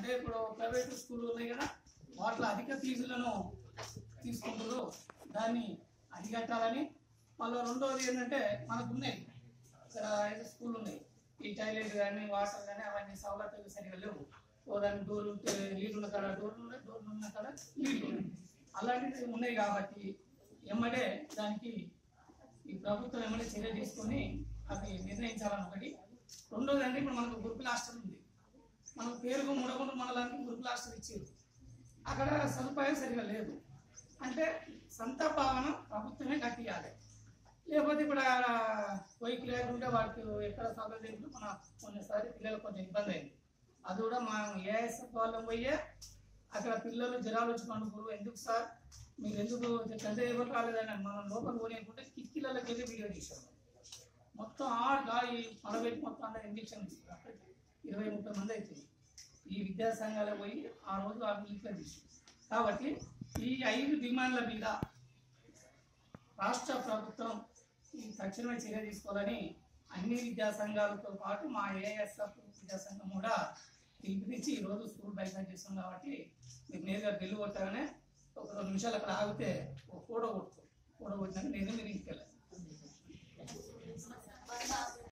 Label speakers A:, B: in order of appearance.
A: అంటే ఇప్పుడు private school ఉన్నాయి కదా వాటిలో అధిక ఫీజులను తీసుకుంటారు దాన్ని అరికట్టాలని మళ్ళీ రెండోది ఏంటంటే మనకు ఉన్నాయి ఇక్కడ ఐదు స్కూల్ ఉన్నాయి ఈ టాయిలెట్ కానీ వాటర్ కానీ అవన్నీ సౌలభ్యాలు సరిగా లేవు ఓ దాని డోర్ ఉంటే నీళ్ళు ఉన్న కాడ డోర్లు ఉన్నాయి డోర్లు ఉన్న కాడ నీళ్ళు ఉన్నాయి అలాంటివి ఉన్నాయి కాబట్టి ఎమ్మడే దానికి ఈ ప్రభుత్వం ఏమైనా చర్య తీసుకొని అవి నిర్ణయించాలని ఒకటి రెండోది అంటే ఇప్పుడు మనకు గురుకుల హాస్టల్ ఉంది మనకు పేరుకు మూడగుంట మండలానికి గురుకుల హాస్టల్ ఇచ్చారు అక్కడ సదుపాయం సరిగా లేదు అంటే సొంత భావన ప్రభుత్వమే కట్టియాలి లేకపోతే ఇప్పుడు పొయ్యికి లేకుంటే వాడికి ఎక్కడ సౌకర్యం లేదు మన కొన్నిసారి పిల్లలకు కొంచెం ఇబ్బంది అయింది అది కూడా మా ఏఎస్ఎఫ్ వాళ్ళం పోయే అక్కడ పిల్లలు జ్వరాలు వచ్చి పండుకోరు ఎందుకు సార్ మీరు ఎందుకు పెద్ద ఎవరు రాలేదని మనం లోపల పోనీయకుంటే కిటికీలకి వెళ్ళి వీడియో తీసాం మొత్తం ఆ గాలి పడబెట్టి మొత్తం అందరు ఇంజక్షన్ ఇస్తారు అప్పటికి ఇరవై ముప్పై మంది అవుతుంది ఈ విద్యా సంఘాలకు పోయి ఆ రోజు ఆ బిల్లుగా తీసి కాబట్టి ఈ ఐదు డిమాండ్ల మీద రాష్ట్ర ప్రభుత్వం ఈ తక్షణమే చర్య తీసుకోవాలని అన్ని విద్యా సంఘాలతో పాటు మా ఏఎస్ఎఫ్ విద్యా సంఘం కూడా పిలుపునిచ్చి ఈ రోజు స్కూల్ బయట చేస్తాం కాబట్టి మీకు నేరుగా బిల్లు కొట్టగానే ఒక రెండు నిమిషాలు అక్కడ ఆగితే ఒక ఫోటో కొట్టుకో ఫోటో కొట్టినాక నేను మీరు ఇంటికి వెళ్ళాలి